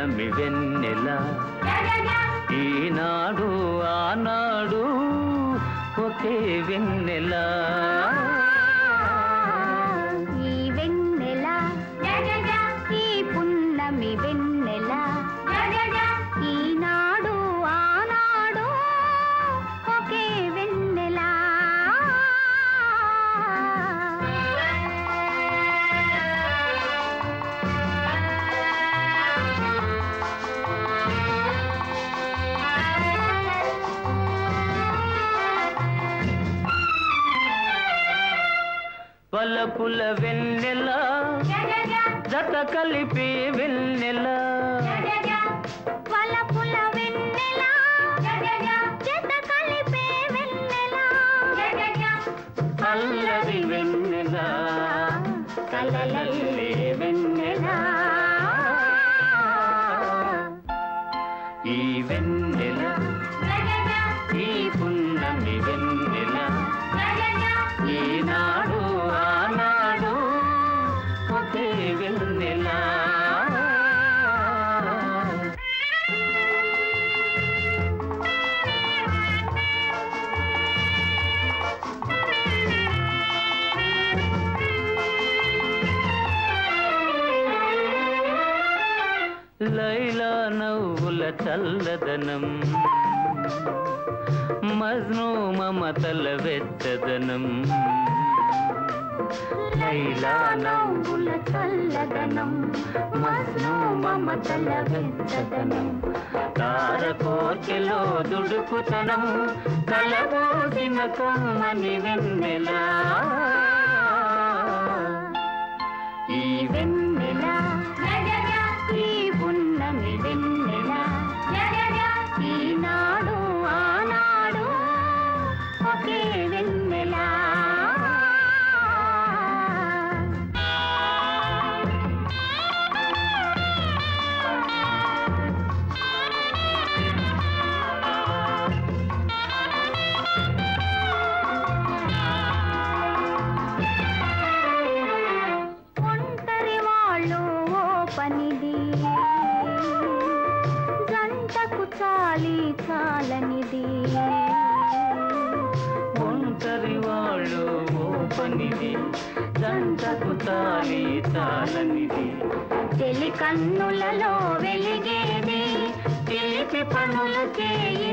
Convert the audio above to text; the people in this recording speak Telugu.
పున్నమి వెన్నెల ఈనాడు ఆనాడు ఒకే వెన్నెల ఈ వెన్నెల ఈ పున్నమి వెన్నెల ఈనాడు ఆనాడు ఒకే వెన్నెల పలపుల వెన్నెల జత కలిపి వెన్నెల వలపుల వెన్నెల జత కలిపే వెన్నెల అల్లరి వెన్నెల కలలల్లే వెన్నెల ఈ వెన్నెల ఈ పున్నమి వెన్నెల ఈనాడు ఆనాడు ఒకే వెన్నెల లైలా నవ్వుల చల్లదనం మజ్ను మమతల వెచ్చదనం లైలా నవ్వుల చల్లదనం మజ్ను మమతల వెచ్చదనం తార కోర్కెలో దుడుకుతనం కలబోసిన కమ్మని వెన్నెల ఈ వెన్నెల ఈ పున్నమి వెన్నెల ఈనాడు ఆనాడు ఒకే వెన్నెల ఒంటరి వాళ్ళు ఓ పనిది జంటకు చాలి చాలనిది ఒంటరి వాళ్ళు ఓ పనిది జంటకు తాలి తాళనిది చెలి కన్నులలో వెలిగేది తెలిపి పనులు చేయి